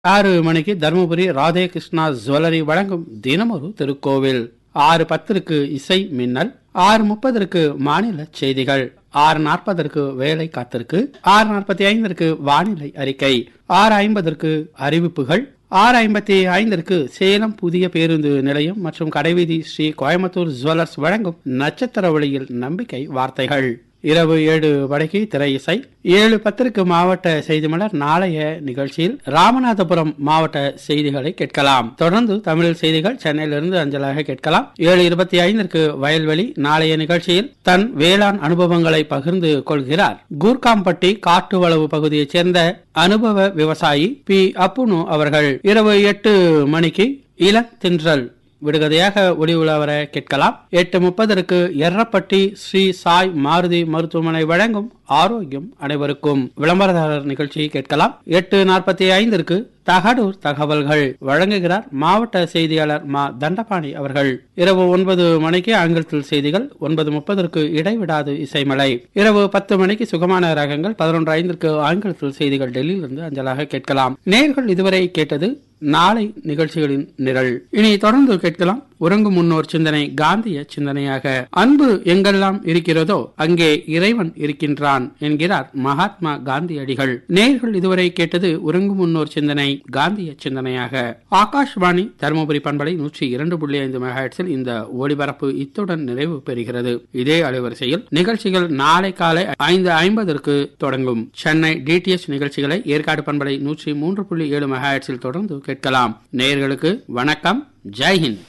ஆறு மணிக்கு தருமபுரி ராதே கிருஷ்ணா ஜுவல்லரி வழங்கும் தினமொரு திருக்கோவில் ஆறு பத்திற்கு இசை மின்னல் ஆறு முப்பதற்கு மாநில செய்திகள் ஆறு நாற்பதற்கு வேலை காத்திருக்கு ஆறு நாற்பத்தி ஐந்திற்கு வானிலை அறிக்கை ஆறு ஐம்பதற்கு அறிவிப்புகள் ஆறு ஐம்பத்தி ஐந்திற்கு சேலம் புதிய பேருந்து நிலையம் மற்றும் கடைவீதி ஸ்ரீ கோயம்புத்தூர் ஜுவல்லர்ஸ் வழங்கும் நட்சத்திர ஒளியில் நம்பிக்கை வார்த்தைகள் இரவு ஏழு மணிக்கு திரை இசை ஏழு பத்திற்கு மாவட்ட செய்தி மலர் நாளைய நிகழ்ச்சியில் ராமநாதபுரம் மாவட்ட செய்திகளை கேட்கலாம் தொடர்ந்து தமிழ் செய்திகள் சென்னையிலிருந்து அஞ்சலாக கேட்கலாம் ஏழு இருபத்தி ஐந்திற்கு வயல்வெளி நாளைய நிகழ்ச்சியில் தன் வேளாண் அனுபவங்களை பகிர்ந்து கொள்கிறார் கூர்காம்பட்டி காட்டு வளவு பகுதியைச் சேர்ந்த அனுபவ விவசாயி பி அப்புனு அவர்கள் இரவு எட்டு மணிக்கு இளத்தின்றல் விடுகதையாக ஒளி உலவர கேட்கலாம் எட்டு முப்பதற்கு எர்ரப்பட்டி ஸ்ரீ சாய் மாருதி மருத்துவமனை வழங்கும் ஆரோக்கியம் அனைவருக்கும் விளம்பரதாரர் நிகழ்ச்சியை கேட்கலாம் எட்டு நாற்பத்தி ஐந்திற்கு தகடூர் தகவல்கள் வழங்குகிறார் மாவட்ட செய்தியாளர் மா தண்டபாணி அவர்கள் இரவு ஒன்பது மணிக்கு ஆங்கிலத்தில் செய்திகள் ஒன்பது முப்பதற்கு இடைவிடாது இசைமலை இரவு பத்து மணிக்கு சுகமான ரகங்கள் பதினொன்று ஐந்திற்கு ஆங்கிலத்தில் செய்திகள் டெல்லியிலிருந்து அஞ்சலாக கேட்கலாம் நேர்கள் இதுவரை கேட்டது நாளை நிகழ்ச்சிகளின் நிரல் இனி தொடர்ந்து கேட்கலாம் உறங்கும் முன்னோர் சிந்தனை காந்திய சிந்தனையாக அன்பு எங்கெல்லாம் இருக்கிறதோ அங்கே இறைவன் இருக்கின்றான் என்கிறார் மகாத்மா காந்தியடிகள் நேர்கள் இதுவரை கேட்டது உறங்கும் முன்னோர் சிந்தனை காந்திய சிந்தனையாக ஆகாஷ்வாணி தருமபுரி பண்பலை நூற்றி இரண்டு புள்ளி ஐந்து மெகாஹெட்ஸில் இந்த ஒளிபரப்பு இத்துடன் நிறைவு பெறுகிறது இதே அலைவரிசையில் நிகழ்ச்சிகள் நாளை காலை ஐந்து ஐம்பதற்கு தொடங்கும் சென்னை டிடிஎச் நிகழ்ச்சிகளை ஏற்காடு பண்பலை நூற்றி மூன்று புள்ளி ஏழு மெகாஹெட்ஸில் தொடர்ந்து கேட்கலாம் நேயர்களுக்கு வணக்கம் ஜெய்ஹிந்த்